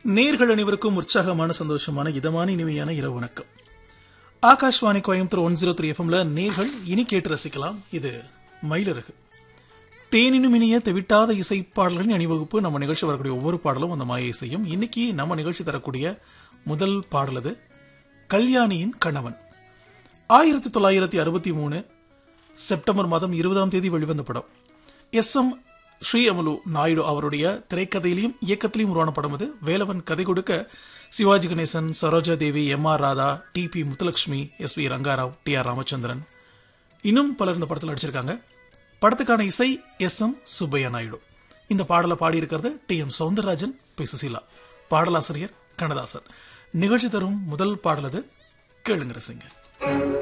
நேர்கள் அனைவருக்கும் உற்சாகமான சந்தோஷமான இதமான இனிமையான இரவு வணக்கம் Akashvani Coimbatore one zero three எஃப்எம்ல நேர்கள் இனி கேட்டு ரசிக்கலாம் இது மயிலருகு தேனினும் இனிய தெவிட்டாத இசை பாடல்களின் அணிவகுப்பு நம்ம நிகழ்ச்சி வரக்கூடிய ஒவ்வொரு பாடலும் அந்த மாயை செய்யும் இன்னைக்கு நம்ம நிகழ்ச்சி தரக்கூடிய முதல் பாடல் அது கல்யாணியின் கணவன் ஆயிரத்தி தொள்ளாயிரத்தி அறுபத்தி மூணு செப்டம்பர் மாதம் இருபதாம் தேதி வெளிவந்த படம் S M Sriramulu Naidu அவருடைய திரைக்கதையிலையும் இயக்கத்திலையும் உருவான படம் அது வேலவன் கதை கொடுக்க Sivaji Ganesan Saroja Devi M R Radha T P Muthulakshmi S V Rangarao T R Ramachandran இன்னும் பலர் இந்த படத்தில் நடிச்சிருக்காங்க படத்துக்கான இசை எஸ் எம் சுப்பையா நாயுடு இந்த பாடலை பாடியிருக்கிறது T M Soundararajan P Susheela பாடலாசிரியர் கண்ணதாசன் நிகழ்ச்சி தரும் முதல் பாடல் அது கேளுங்க ரசிங்க